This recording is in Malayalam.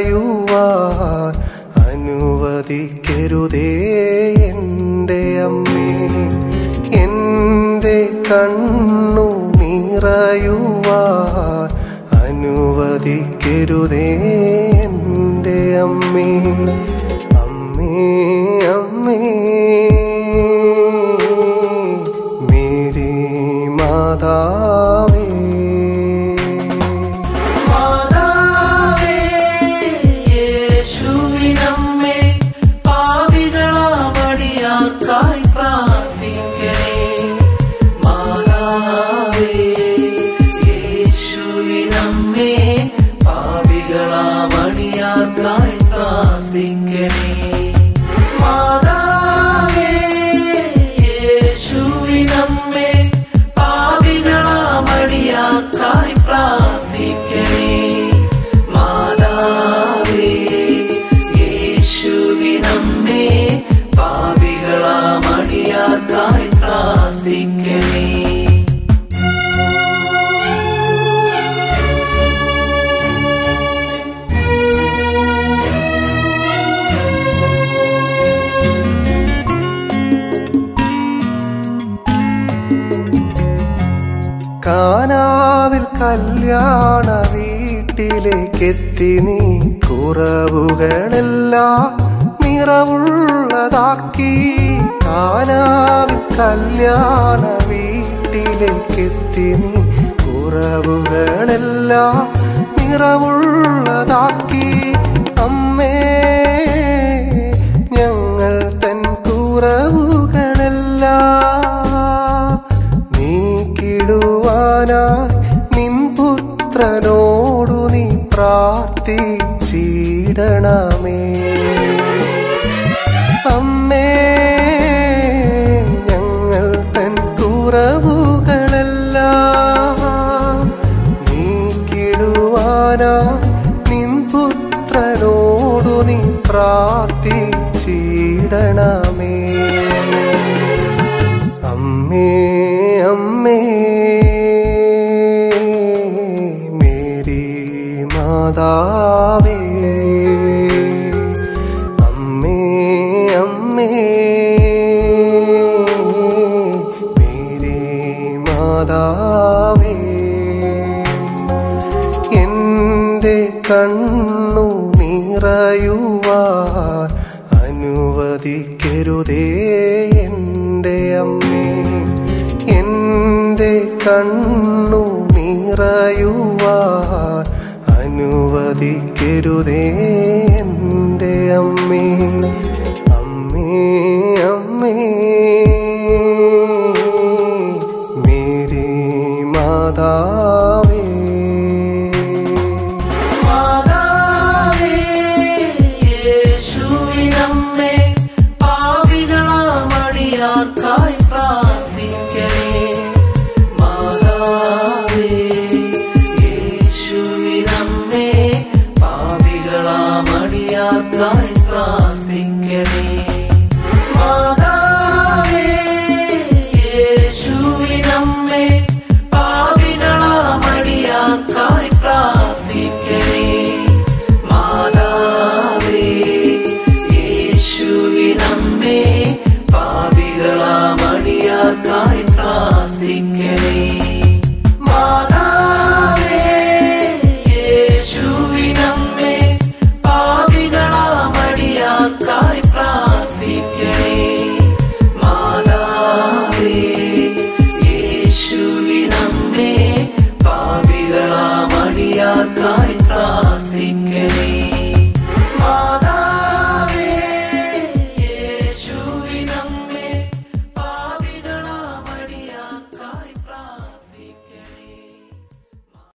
നിറയുവാൻ അനുവദിക്കരുതേ എൻ്റെ അമ്മേ എൻ്റെ കണ്ണു നിറയുവാൻ അനുവദിക്കരുതേ എൻ്റെ അമ്മേ അമ്മേ അമ്മേ മേരി മാതാവേ മാതാവേ യേശുവിനമ്മേ പാപികളാമടിയാർക്കായി പ്രാർത്ഥിക്കണേ മാതാവേ യേശുവിനമ്മേ പാപികളാമടിയാർക്കായി പ്രാർത്ഥിക്കണേ മാതാവേ യേശുവിനമ്മേ പാപികളാമടിയാർക്കായി പ്രാർത്ഥിക്കണേ മാതാവേ യേശുവിനമ്മേ പാപികളാമടിയാർക്കായി പ്രാർത്ഥിക്കണേ കാനാവിൽ കല്യാണ വീട്ടിലേക്കെത്തി നീ കുറവുകളെല്ലാം നിറവുള്ളതാക്കി കാനാവിൽ കല്യാണ വീട്ടിലേക്കെത്തി നീ കുറവുകളെല്ലാം നിറവുള്ളതാക്കി അമ്മേ ഞങ്ങൾ തൻ കുറവുകളെല്ലാം നീക്കിടുവാനായി നിൻ പുത്രനോടു നീ പ്രാർത്ഥിച്ചിടണമേ അമ്മേ ഞങ്ങൾ തൻ കുറവുകളെല്ലാം നീക്കിടുവാനായി നിൻ പുത്രനോടു നീ പ്രാർത്ഥിച്ചിടണമേ അമ്മേ അമ്മേ മേരി മാതാവേ അമ്മേ അമ്മേ മേരി മാതാവേ എൻ്റെ കണ്ണു നിറയുവാൻ അനുവദിക്കരുതേ എൻ്റെ അമ്മേ എൻ്റെ കണ്ണു നിറയുവാൻ അനുവദിക്കരുതേ എൻ്റെ അമ്മേ അമ്മേ അമ്മേ മേരി മാതാവേ മാതാവേ യേശുവിനമ്മേ പാപികളാമടിയാർക്കായി പ്രാർത്ഥിക്കണേ മാതാവേ യേശുവിനമ്മേ പാപികളാമടിയാർക്കായി